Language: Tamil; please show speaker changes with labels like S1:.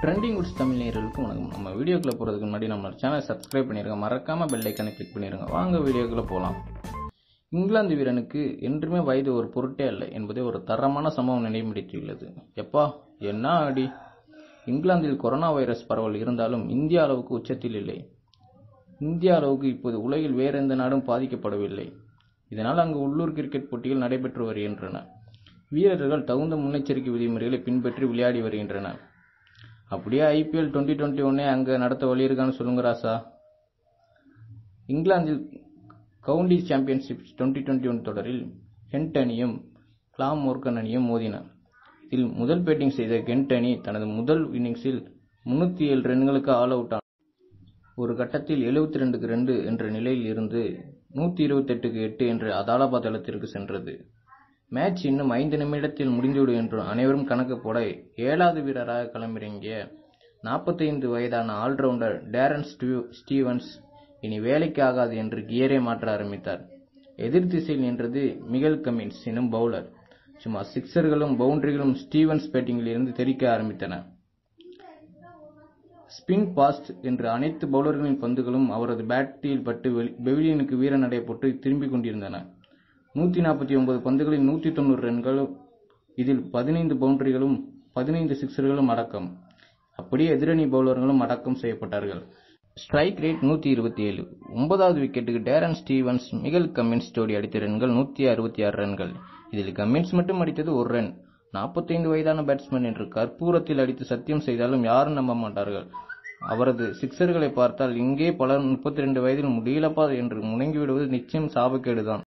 S1: ட்ரெண்டிங் குட்ஸ் தமிழ் நேயர்களுக்கு வணக்கம் நம்ம வீடியோக்குள்ள போகிறதுக்கு முன்னாடி நம்ம சேனல் சப்ஸ்கிரைப் பண்ணிருங்க மறக்காம பெல் ஐக்கனை கிளிக் பண்ணிருங்க வாங்க வீடியோக்குள்ள போகலாம் இங்கிலாந்து வீரனுக்கு என்றுமே வயது ஒரு பொருட்டே அல்ல என்பதை ஒரு தரமான சம்பவம் நினைவுபடுத்தியுள்ளது எப்பா என்ன அடி இங்கிலாந்தில் கொரோனா வைரஸ் பரவல் இருந்தாலும் இந்திய அளவுக்கு உச்சத்தில் இல்லை இந்திய அளவுக்கு இப்போது உலகில் வேற எந்த நாடும் பாதிக்கப்படவில்லை இதனால் அங்கு உள்ளூர் கிரிக்கெட் போட்டிகள் நடைபெற்று வருகின்றன வீரர்கள் தகுந்த முன்னெச்சரிக்கை விதிமுறைகளை பின்பற்றி விளையாடி வருகின்றனர் அப்படியே ஐபிஎல் டுவெண்ட்டி டுவெண்ட்டி ஒன்னே அங்கே நடத்த வழி இருக்கான்னு சொல்லுங்க ராசா இங்கிலாந்தில் county championship twenty twenty one தொடரில் ஹென்ட் அணியும் கிளாம் மோர்கன் அணியும் மோதின இதில் முதல் பேட்டிங் செய்த கென்ட் அணி தனது முதல் இன்னிங்ஸில் முன்னூத்தி ஏழு ரன்களுக்கு ஆல் அவுட் ஆன ஒரு கட்டத்தில் எழுபத்தி ரெண்டுக்கு ரெண்டு என்ற நிலையில் இருந்து நூத்தி இருபத்தி எட்டுக்கு எட்டு என்று அதாலாபாத் தளத்திற்கு சென்றது மேட்ச் இன்னும் ஐந்து நிமிடத்தில் முடிந்துவிடும் என்று அனைவரும் கணக்கு போட ஏழாவது வீரராக களமிறங்கிய நாற்பத்தைந்து வயதான ஆல்ரவுண்டர் டேரன் ஸ்டீவன்ஸ் இனி வேலைக்கு ஆகாது என்று கியரை மாற்ற ஆரம்பித்தார் எதிர் திசையில் நின்றது மிகல் கமின்ஸ் எனும் பவுலர் சும்மா சிக்சர்களும் பவுண்டரிகளும் ஸ்டீவன்ஸ் பேட்டிங்கில் இருந்து தெரிக்க ஆரம்பித்தன ஸ்பின் பாஸ்ட் என்று அனைத்து பவுலர்களின் பந்துகளும் அவரது பேட்டில் பட்டு பெவிலியனுக்கு வீர நடை போட்டு திரும்பிக் கொண்டிருந்தன நூத்தி நாற்பத்தி ஒன்பது பந்துகளில் நூத்தி தொண்ணூறு ரன்களும் இதில் பதினைந்து பவுண்டரிகளும் பதினைந்து சிக்சர்களும் அடக்கம் அப்படியே எதிரணி பவுலர்களும் அடக்கம் செய்யப்பட்டார்கள் ஸ்ட்ரைக் ரேட் நூத்தி இருபத்தி ஏழு ஒன்பதாவது விக்கெட்டுக்கு டேரன் ஸ்டீவன்ஸ் மிகல் கம்மின்ஸ் ஜோடி அடித்த ரன்கள் நூத்தி அறுபத்தி ஆறு ரன்கள் இதில் கம்மின்ஸ் மட்டும் அடித்தது ஒரு ரன் நாற்பத்தைந்து வயதான பேட்ஸ்மேன் என்று கற்பூரத்தில் அடித்து சத்தியம் செய்தாலும் யாரும் நம்ப மாட்டார்கள் அவரது சிக்சர்களை பார்த்தால் இங்கே பலர் முப்பத்தி ரெண்டு வயதில் முடியலப்பா என்று முணங்கிவிடுவது நிச்சயம் சாபக்கேடுதான்